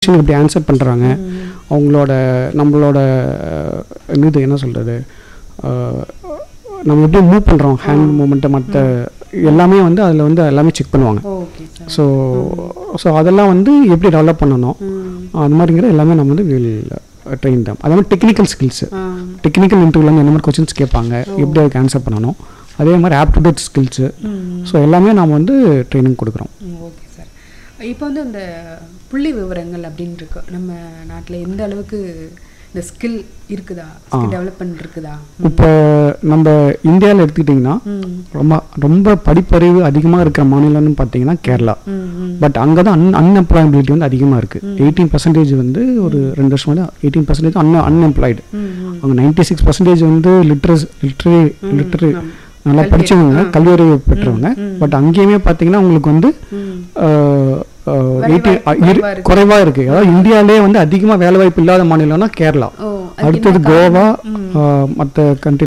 Question எப்படி answer பண்ணுறாங்க அவங்களோட நம்மளோட அஹ், இது என்ன சொல்கிறது நம்ம எப்படி மூவ் பண்ணுறோம் ஹேண்ட் மூமெண்ட்டை மற்ற எல்லாமே வந்து அதில் வந்து எல்லாமே செக் பண்ணுவாங்க ஓகே சார் ஸோ ஸோ அதெல்லாம் வந்து எப்படி டெவலப் பண்ணணும் அது மாதிரிங்கிற எல்லாமே நம்ம வந்து வில் ட்ரெயின் தான் அதே மாதிரி டெக்னிக்கல் ஸ்கில்ஸு டெக்னிக்கல் இன்டர்வியூவில் என்ன மாதிரி கொஷின்ஸ் கேட்பாங்க எப்படி அதுக்கு ஆன்சர் பண்ணணும் அதே மாதிரி ஆப்டிடியூட் ஸ்கில்ஸு ஸோ எல்லாமே நாம் வந்து ட்ரைனிங் கொடுக்குறோம் ஓகே சார் இப்போ வந்து இந்த புள்ளி விவரங்கள் அப்படின்னு இருக்கு நம்ம நாட்டில் எந்த அளவுக்கு இந்த ஸ்கில் இருக்குதா ஸ்கில் டெவலப்மெண்ட் இருக்குதா இப்போ நம்ம இந்தியாவில் எடுத்துக்கிட்டிங்கன்னா ம் ரொம்ப ரொம்ப படிப்பறிவு அதிகமாக இருக்கிற மாநிலம்னு பார்த்தீங்கன்னா கேரளா ம் ம் பட் அங்கே தான் அன் அன்எம்ப்ளாயபிலிட்டி வந்து அதிகமாக இருக்குது எயிட்டீன் பர்சன்டேஜ் வந்து ஒரு ரெண்டு வருஷம் எயிட்டீன் பர்சன்டேஜ் அன் அன்எம்ப்ளாய்டு ம் ம் அவங்க நைன்டி சிக்ஸ் பர்சன்டேஜ் வந்து லிட்ரஸ் லிட்ரரி லிட்ரரி ஆமா. நல்லா கல்வி படிச்சவங்க கல்வி அறிவு பெற்றவங்க பட் அங்கேயுமே பார்த்தீங்கன்னா உங்களுக்கு வந்து ம் எயிட்டி குறைவா இருக்கு. குறைவாக இருக்குது அதாவது இந்தியாவிலே வந்து அதிகமாக வேலைவாய்ப்பு இல்லாத மாநிலம்னா கேரளா ஓ அடுத்தது கோவா மற்ற கண்ட்ரி